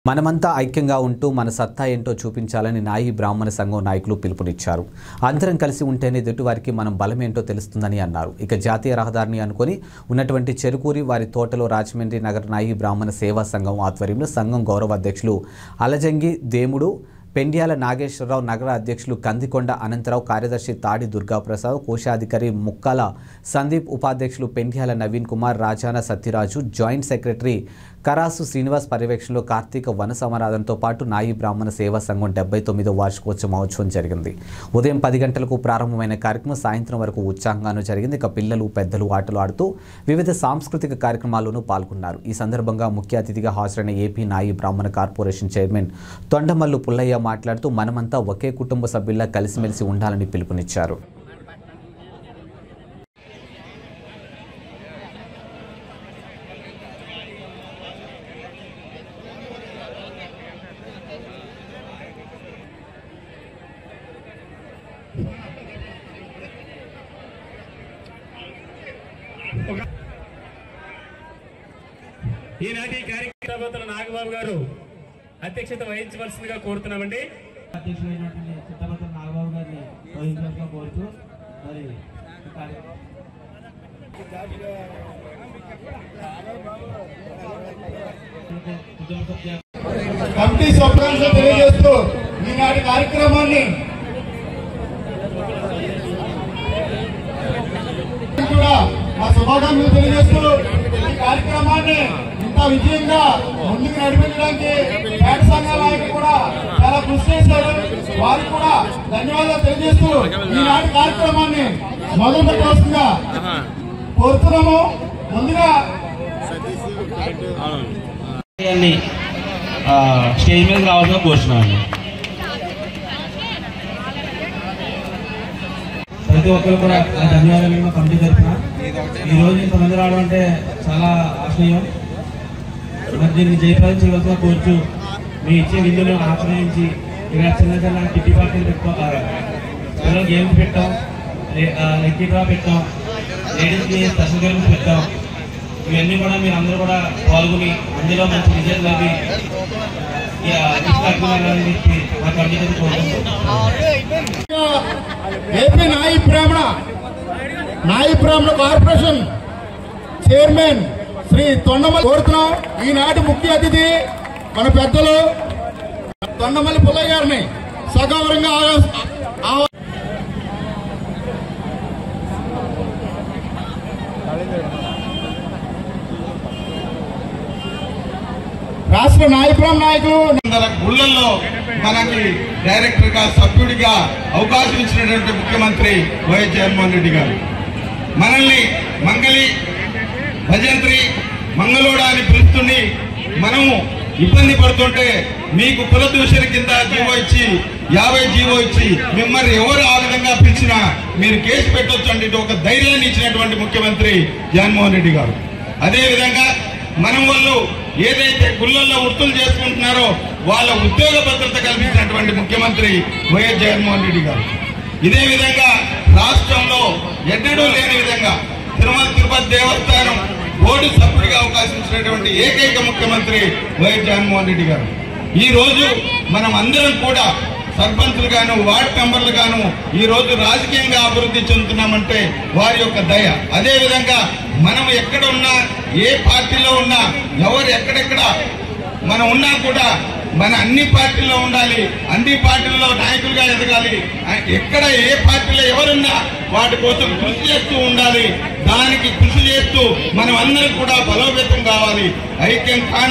మనమంతా ఐక్యంగా ఉంటూ మన సత్తా ఏంటో చూపించాలని నాయి బ్రాహ్మణ సంఘం నాయకులు పిలుపునిచ్చారు అందరం కలిసి ఉంటేనే ఎదుటివారికి మనం బలమేంటో తెలుస్తుందని అన్నారు ఇక జాతీయ రహదారిని అనుకొని ఉన్నటువంటి చెరుకూరి వారి తోటలో రాజమండ్రి నగర నాయి బ్రాహ్మణ సేవా సంఘం ఆధ్వర్యంలో సంఘం గౌరవ అధ్యక్షులు అలజంగి దేముడు పెండ్యాల నాగేశ్వరరావు నగర అధ్యక్షులు కందికొండ అనంతరావు కార్యదర్శి తాడి దుర్గాప్రసాద్ కోశాధికారి ముక్కాల సందీప్ ఉపాధ్యక్షులు పెండ్యాల నవీన్ కుమార్ రాజాన సత్యరాజు జాయింట్ సెక్రటరీ కరాసు శ్రీనివాస్ పర్యవేక్షణలో కార్తీక వన సమారాధనతో పాటు నాయి బ్రాహ్మణ సేవా సంఘం డెబ్బై తొమ్మిదో వార్షికోత్సవ మహోత్సవం జరిగింది ఉదయం పది గంటలకు ప్రారంభమైన కార్యక్రమం సాయంత్రం వరకు ఉత్సాహంగానూ జరిగింది ఇక పిల్లలు పెద్దలు ఆటలు ఆడుతూ వివిధ సాంస్కృతిక కార్యక్రమాల్లోనూ పాల్గొన్నారు ఈ సందర్భంగా ముఖ్య అతిథిగా హాజరైన ఏపీ నాయి బ్రాహ్మణ కార్పొరేషన్ చైర్మన్ తొండమల్లు పుల్లయ్య మాట్లాడుతూ మనమంతా ఒకే కుటుంబ సభ్యుల్లా కలిసిమెలిసి ఉండాలని పిలుపునిచ్చారు ఈనాటి కార్యక్రమం నాగబాబు గారు అధ్యక్షత వహించవలసిందిగా కోరుతున్నామండి అధ్యక్షులైనటువంటి చిత్తపత్ర నాగబాబు గారిని వహించాల్సిన కోరుతూ మరి ఈ కార్యక్రమం కుటుంబ సభ్య కమిటీ శుభాకాంక్షలు తెలియజేస్తూ ఈనాటి కార్యక్రమాన్ని కూడా మా శుభాకాంక్షలు తెలియజేస్తూ ఈ కార్యక్రమాన్ని ఇంత విజయంగా ముందుకు నడిపించడానికి పేట సంఘాల నాయకులు కూడా చాలా కృషి చేశారు వారికి కూడా ధన్యవాదాలు తెలియజేస్తూ ఈనాటి కార్యక్రమాన్ని మొదలు పెట్టవలసిందిగా కోరుతున్నాము ముందుగా గారిని ఆ, స్టేజ్ మీద రావాల్సిన కోరుతున్నాను ప్రతి ఒక్కరు కూడా ఆ ధన్యవాదాలు మా కమిటీ తరఫున ఈ రోజు ఇంతమంది రావడం అంటే చాలా ఆశ్చర్యం మరి దీన్ని జయప్రదం చేయవలసిన కోరుచు మీ ఇచ్చే విందులు ఆశ్రయించి ఇక్కడ చిన్న చిన్న కిట్టి పార్టీలు పెట్టాం పిల్లలు గేమ్స్ పెట్టాం లెక్కీ డ్రా పెట్టాం లేడీస్కి స్పెషల్ గేమ్స్ పెట్టాం ఇవన్నీ కూడా మీరు అందరూ కూడా పాల్గొని అందులో మంచి విజయాలు లభి తీసుకెళ్ళాలని చెప్పి మా కమిటీ తరఫున కోరుకుంటున్నాం ఏపీ నాయి బ్రాహ్మణ నాయి బ్రాహ్మణ కార్పొరేషన్ చైర్మన్ శ్రీ తొండమల్లి కోరుతున్నాం ఈనాటి ముఖ్య అతిథి మన పెద్దలు తొండమల్లి పుల్లయ్య గారిని సగౌరవంగా ఆహ్వా- ఆహ్వా- రాష్ట్ర నాయకులం నాయకులు వందల గుళ్ళల్లో మనకి డైరెక్టర్ గా సభ్యుడిగా అవకాశం ఇచ్చినటువంటి ముఖ్యమంత్రి వైఎస్ జగన్మోహన్ రెడ్డి గారు మనల్ని మంగళి భజంత్రి మంగళోడ అని పిలుస్తుంది మనము ఇబ్బంది పడుతుంటే మీకు కుల దూషణ కింద జీవో ఇచ్చి యాభై జీవో ఇచ్చి మిమ్మల్ని ఎవరు ఆ విధంగా పిలిచినా మీరు కేసు పెట్టొచ్చు అంటే ఒక ధైర్యాన్ని ఇచ్చినటువంటి ముఖ్యమంత్రి జగన్మోహన్ రెడ్డి గారు అదే విధంగా మనం వాళ్ళు ఏదైతే గుళ్ళల్లో వృత్తులు చేసుకుంటున్నారో వాళ్ళ ఉద్యోగ భద్రత కల్పించినటువంటి ముఖ్యమంత్రి వైఎస్ జగన్మోహన్ రెడ్డి గారు ఇదే విధంగా రాష్ట్రంలో ఎన్నడూ లేని విధంగా తిరుమల తిరుపతి దేవస్థానం బోర్డు సభ్యుడిగా అవకాశం ఇచ్చినటువంటి ఏకైక ముఖ్యమంత్రి వైఎస్ జగన్మోహన్ రెడ్డి గారు ఈ రోజు మనం అందరం కూడా సర్పంచులు గాను వార్డు మెంబర్లు గాను ఈ రోజు రాజకీయంగా అభివృద్ధి చెందుతున్నామంటే వారి యొక్క దయ అదే విధంగా మనం ఎక్కడ ఉన్నా ఏ పార్టీలో ఉన్నా ఎవరు ఎక్కడెక్కడ మనం ఉన్నా కూడా మన అన్ని పార్టీల్లో ఉండాలి అన్ని పార్టీల్లో నాయకులుగా ఎదగాలి ఆ- ఎక్కడ ఏ పార్టీలో ఎవరున్నా వాటి కోసం కృషి చేస్తూ ఉండాలి దానికి కృషి చేస్తూ మనం అందరం కూడా బలోపేతం కావాలి ఐక్యం కాని